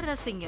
ரசிங்க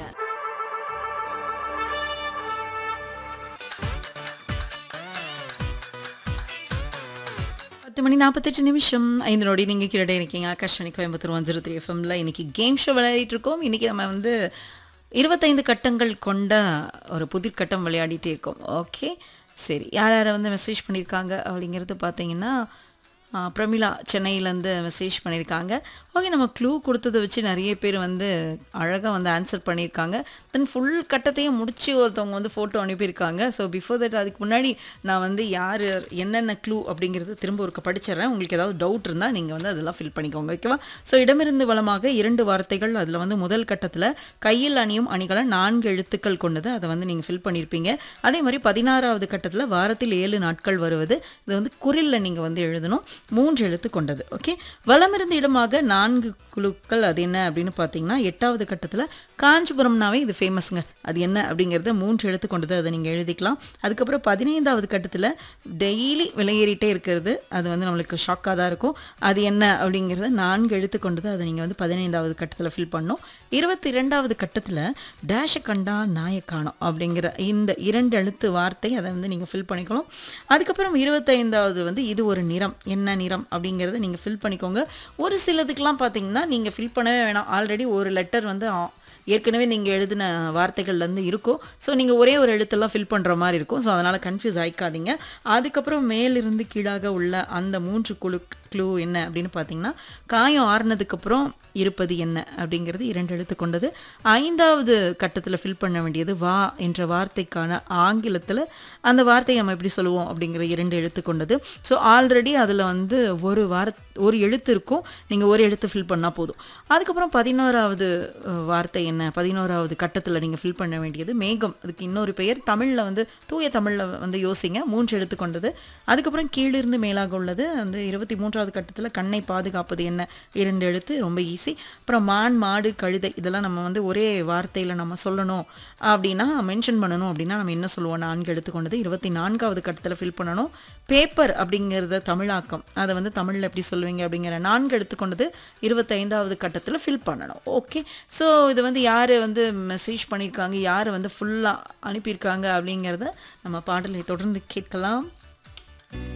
பத்து மணி நாற்பத்தெட்டு நிமிஷம் ஐந்து நொடி நீங்கள் கீழே இருக்கீங்க Akashvani Coimbatore one zero three எஃப்எம்ல இன்னைக்கு கேம் ஷோ விளையாடிட்டு இருக்கோம் இன்னைக்கு நம்ம வந்து இருபத்தைந்து கட்டங்கள் கொண்ட ஒரு புதிர் கட்டம் விளையாடிட்டே இருக்கோம் ஓகே சரி யார் யாரை வந்து மெசேஜ் பண்ணியிருக்காங்க அப்படிங்கிறது பார்த்தீங்கன்னா ஆ, பிரமிளா சென்னையிலேருந்து மெசேஜ் பண்ணியிருக்காங்க ஓகே நம்ம க்ளூ கொடுத்ததை வச்சு நிறைய பேர் வந்து அழகாக வந்து ஆன்சர் பண்ணியிருக்காங்க தென் ஃபுல் கட்டத்தையும் முடிச்சு ஒருத்தவங்க வந்து ஃபோட்டோ அனுப்பியிருக்காங்க ஸோ பிஃபோர் தட் அதுக்கு முன்னாடி நான் வந்து யார் என்னென்ன க்ளூ அப்படிங்கிறது திரும்ப ஒருக்க படிச்சிடுறேன் உங்களுக்கு ஏதாவது டவுட் இருந்தால் நீங்கள் வந்து அதெல்லாம் ஃபில் பண்ணிக்கோங்க ஓகேவா ஸோ இடமிருந்து வளமாக இரண்டு வார்த்தைகள் அதில் வந்து முதல் கட்டத்தில் கையில் அணியும் அணிகளை நான்கு எழுத்துக்கள் கொண்டது அதை வந்து நீங்கள் ஃபில் பண்ணியிருப்பீங்க அதே மாதிரி பதினாறாவது கட்டத்தில் வாரத்தில் ஏழு நாட்கள் வருவது இது வந்து குரில்ல நீங்கள் வந்து எழுதணும் மூன்று எழுத்து கொண்டது ஓகே வலமிருந்த இடமாக நான்கு குழுக்கள் அது என்ன அப்படின்னு பார்த்தீங்கன்னா எட்டாவது கட்டத்தில் காஞ்சிபுரம்னாவே இது ஃபேமஸ்ங்க அது என்ன அப்படிங்கிறத மூன்று எழுத்து கொண்டது அதை நீங்கள் எழுதிக்கலாம் அதுக்கப்புறம் பதினைந்தாவது கட்டத்தில் டெய்லி விலையேறிட்டே இருக்கிறது அது வந்து நம்மளுக்கு ஷாக்காக தான் இருக்கும் அது என்ன அப்படிங்கிறத நான்கு எழுத்து கொண்டது அதை நீங்கள் வந்து பதினைந்தாவது கட்டத்தில் ஃபில் பண்ணணும் இருபத்தி இரண்டாவது கட்டத்தில் டேஷ கண்டா நாய காணோம் அப்படிங்கிற இந்த இரண்டு எழுத்து வார்த்தை அதை வந்து நீங்கள் ஃபில் பண்ணிக்கணும் அதுக்கப்புறம் இருபத்தைந்தாவது வந்து இது ஒரு நிறம் என்ன நிறம் அப்படிங்கிறத நீங்கள் ஃபில் பண்ணிக்கோங்க ஒரு சிலதுக்கெலாம் பார்த்தீங்கன்னா நீங்கள் ஃபில் பண்ணவே வேணாம் ஆல்ரெடி ஒரு லெட்டர் வந்து ஆ- ஏற்கனவே நீங்கள் எழுதின வார்த்தைகள்லேருந்து இருக்கும் ஸோ நீங்கள் ஒரே ஒரு எழுத்தெல்லாம் ஃபில் பண்ணுற மாதிரி இருக்கும் ஸோ அதனால் கன்ஃபியூஸ் ஆயிக்காதீங்க அதுக்கப்புறம் மேலிருந்து கீழாக உள்ள அந்த மூன்று குழு க்ளூ என்ன அப்படின்னு பார்த்தீங்கன்னா காயம் ஆறுனதுக்கப்புறம் இருப்பது என்ன அப்படிங்கிறது இரண்டு எழுத்து கொண்டது ஐந்தாவது கட்டத்தில் ஃபில் பண்ண வேண்டியது வா என்ற வார்த்தைக்கான ஆங்கிலத்தில் அந்த வார்த்தையை நம்ம எப்படி சொல்லுவோம் அப்படிங்கிற இரண்டு எழுத்து கொண்டது ஸோ ஆல்ரெடி அதில் வந்து ஒரு வார ஒரு எழுத்து இருக்கும் நீங்கள் ஒரு எழுத்து ஃபில் பண்ணால் போதும் அதுக்கப்புறம் பதினோராவது அஹ், வார்த்தை என்ன பதினோராவது கட்டத்தில் நீங்கள் ஃபில் பண்ண வேண்டியது மேகம் அதுக்கு இன்னொரு பெயர் தமிழில் வந்து தூய தமிழில் வந்து யோசிங்க மூன்று எழுத்து கொண்டது அதுக்கப்புறம் கீழிருந்து மேலாக உள்ளது அந்த இருபத்தி மூன்றாவது கட்டத்தில் கண்ணை பாதுகாப்பது என்ன இரண்டு எழுத்து ரொம்ப ஈஸி அப்புறம் மான் மாடு கழுதை இதெல்லாம் நம்ம வந்து ஒரே வார்த்தையில் நம்ம சொல்லணும் அப்படின்னா மென்ஷன் பண்ணணும் அப்படின்னா நம்ம என்ன சொல்லுவோம் நான்கு எழுத்து கொண்டது இருபத்தி நான்காவது கட்டத்தில் ஃபில் பண்ணணும் பேப்பர் அப்படிங்கிறத தமிழாக்கம் அதை வந்து தமிழில் எப்படி சொல்லுவீங்க அப்படிங்கிற நான்கு எழுத்து கொண்டது இருபத்தைந்தாவது கட்டத்தில் ஃபில் பண்ணணும் ஓகே ஸோ இது வந்து யார் வந்து மெசேஜ் பண்ணியிருக்காங்க யார் வந்து ஃபுல்லாக அனுப்பியிருக்காங்க அப்படிங்கிறத நம்ம பாடலை தொடர்ந்து கேட்கலாம்